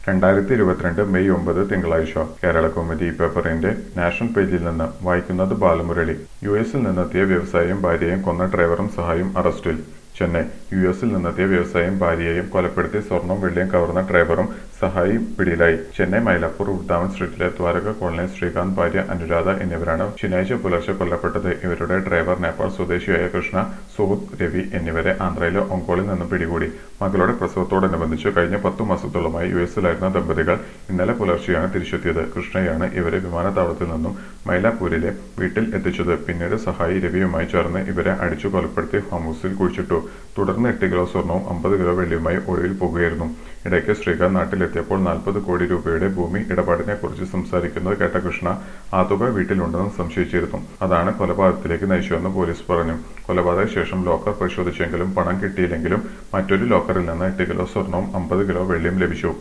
രണ്ടായിരത്തി ഇരുപത്തിരണ്ട് മെയ് ഒമ്പത് തിങ്കളാഴ്ച കേരള കൗമുദി പേപ്പറിന്റെ നാഷണൽ പേജിൽ നിന്ന് വായിക്കുന്നത് ബാലമുരളി യു എസിൽ നിന്നെത്തിയ വ്യവസായിയും ഭാര്യയും കൊന്ന ഡ്രൈവറും സഹായും അറസ്റ്റിൽ ചെന്നൈ യു എസിൽ നിന്നെത്തിയ വ്യവസായിയും ഭാര്യയെയും കൊലപ്പെടുത്തി സ്വർണം വെള്ളിയും കവർന്ന ഡ്രൈവറും സഹായിയും പിടിയിലായി ചെന്നൈ മൈലാപ്പൂർ ഉഡ്ഡാവൻ സ്ട്രീറ്റിലെ ദ്വാരക കോളനി ശ്രീകാന്ത് ഭാര്യ അനുരാധ എന്നിവരാണ് ശനിയാഴ്ച പുലർച്ചെ കൊല്ലപ്പെട്ടത് ഇവരുടെ ഡ്രൈവർ നേപ്പാൾ സ്വദേശിയായ കൃഷ്ണ സുഹൃത് രവി എന്നിവരെ ആന്ധ്രയിലെ ഒങ്കോളിൽ നിന്നും പിടികൂടി മകളുടെ പ്രസവത്തോടനുബന്ധിച്ച് കഴിഞ്ഞ പത്തു മാസത്തോളമായി യു എസിലായിരുന്ന ദമ്പതികൾ ഇന്നലെ പുലർച്ചെയാണ് തിരിച്ചെത്തിയത് കൃഷ്ണയാണ് ഇവരെ വിമാനത്താവളത്തിൽ നിന്നും മൈലാപ്പൂരിലെ വീട്ടിൽ എത്തിച്ചത് പിന്നീട് സഹായി രവിയുമായി ചേർന്ന് ഇവരെ അടിച്ചു കൊലപ്പെടുത്തി ഫാം ഹൗസിൽ കുഴിച്ചിട്ടു തുടർന്ന് എട്ട് കിലോ സ്വർണവും അമ്പത് കിലോ വെള്ളിയുമായി ഒളിവിൽ പോകുകയായിരുന്നു ഇടയ്ക്ക് ശ്രീകാന്ത് നാട്ടിലെത്തിയപ്പോൾ നാൽപ്പത് കോടി രൂപയുടെ ഭൂമി ഇടപാടിനെ കുറിച്ച് സംസാരിക്കുന്നത് കേട്ട കൃഷ്ണ ആ തുക വീട്ടിലുണ്ടെന്ന് സംശയിച്ചിരുന്നു അതാണ് കൊലപാതകത്തിലേക്ക് നയിച്ചതെന്ന് പോലീസ് പറഞ്ഞു കൊലപാതക ശേഷം ലോക്കർ പരിശോധിച്ചെങ്കിലും പണം കിട്ടിയില്ലെങ്കിലും മറ്റൊരു ലോക്കറിൽ നിന്ന് എട്ട് കിലോ സ്വർണവും അമ്പത് കിലോ വെള്ളിയും ലഭിച്ചു